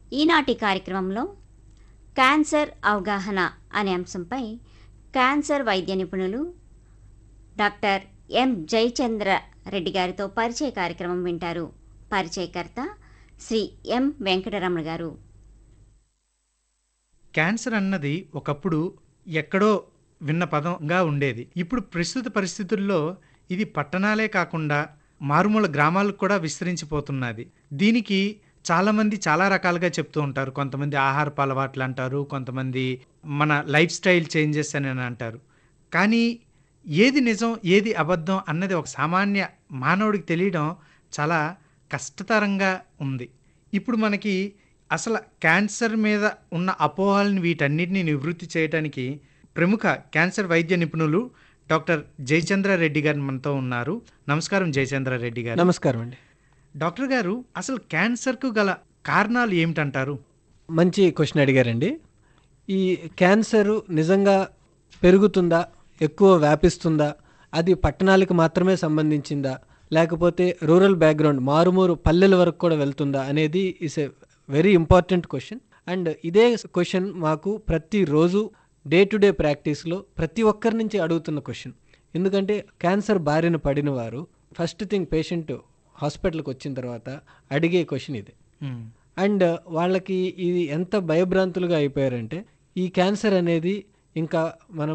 ఈనాటి కార్యక్రమంలో క్యాన్సర్ అవగాహన అనే అంశంపై క్యాన్సర్ వైద్య నిపుణులు డాక్టర్ ఎం జయచంద్ర రెడ్డి గారితో పరిచయ కార్యక్రమం వింటారు పరిచయకర్త శ్రీ ఎం వెంకటరమణ గారు క్యాన్సర్ అన్నది ఒకప్పుడు ఎక్కడో విన్న పదంగా ఉండేది ఇప్పుడు ప్రస్తుత పరిస్థితుల్లో ఇది పట్టణాలే కాకుండా మారుమూల గ్రామాలకు కూడా విస్తరించిపోతున్నది దీనికి చాలామంది చాలా రకాలుగా చెప్తూ ఉంటారు కొంతమంది ఆహారపు అలవాట్లు అంటారు కొంతమంది మన లైఫ్ స్టైల్ చేంజెస్ అని అంటారు కానీ ఏది నిజం ఏది అబద్ధం అన్నది ఒక సామాన్య మానవుడికి తెలియడం చాలా కష్టతరంగా ఉంది ఇప్పుడు మనకి అసలు క్యాన్సర్ మీద ఉన్న అపోహల్ని వీటన్నిటిని నివృత్తి చేయడానికి ప్రముఖ క్యాన్సర్ వైద్య నిపుణులు డాక్టర్ జయచంద్ర రెడ్డి గారు మనతో ఉన్నారు నమస్కారం జయచంద్ర రెడ్డి గారు నమస్కారం అండి డాక్టర్ గారు అసలు క్యాన్సర్కు గల కారణాలు ఏమిటంటారు మంచి క్వశ్చన్ అడిగారండి ఈ క్యాన్సర్ నిజంగా పెరుగుతుందా ఎక్కువ వ్యాపిస్తుందా అది పట్టణాలకు మాత్రమే సంబంధించిందా లేకపోతే రూరల్ బ్యాక్గ్రౌండ్ మారుమూరు పల్లెల వరకు కూడా వెళ్తుందా అనేది is a very important question and ఇదే క్వశ్చన్ మాకు ప్రతిరోజు డే టు డే ప్రాక్టీస్లో ప్రతి ఒక్కరి నుంచి అడుగుతున్న క్వశ్చన్ ఎందుకంటే క్యాన్సర్ బారిన పడిన వారు ఫస్ట్ థింగ్ పేషెంట్ హాస్పిటల్కి వచ్చిన తర్వాత అడిగే క్వశ్చన్ ఇది మ్మ్. అండ్ వాళ్ళకి ఇది ఎంత భయభ్రాంతులుగా అయిపోయారంటే ఈ క్యాన్సర్ అనేది ఇంకా మనం